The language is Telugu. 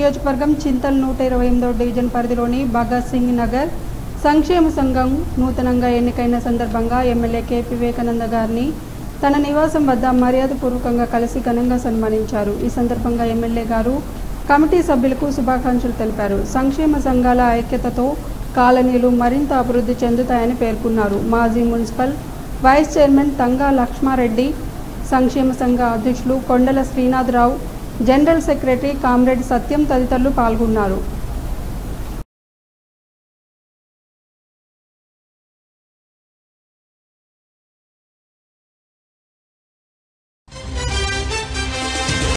నియోజకవర్గం చింతల్ నూట ఇరవై ఎనిమిదో డివిజన్ పరిధిలోని భగత్ సింగ్ నగర్ సంక్షేమ సంఘం నూతనంగా ఎన్నికైన సందర్భంగా ఎమ్మెల్యే కె వివేకానంద గారిని తన నివాసం వద్ద మర్యాదపూర్వకంగా కలిసి ఘనంగా సన్మానించారు ఈ సందర్భంగా ఎమ్మెల్యే గారు కమిటీ సభ్యులకు శుభాకాంక్షలు తెలిపారు సంక్షేమ సంఘాల ఐక్యతతో కాలనీలు మరింత అభివృద్ధి చెందుతాయని పేర్కొన్నారు మాజీ మున్సిపల్ వైస్ చైర్మన్ తంగా లక్ష్మారెడ్డి సంక్షేమ సంఘ అధ్యక్షులు Kondala Srinatharao general secretary comrade Satyam తదితరులు పాల్గొన్నారు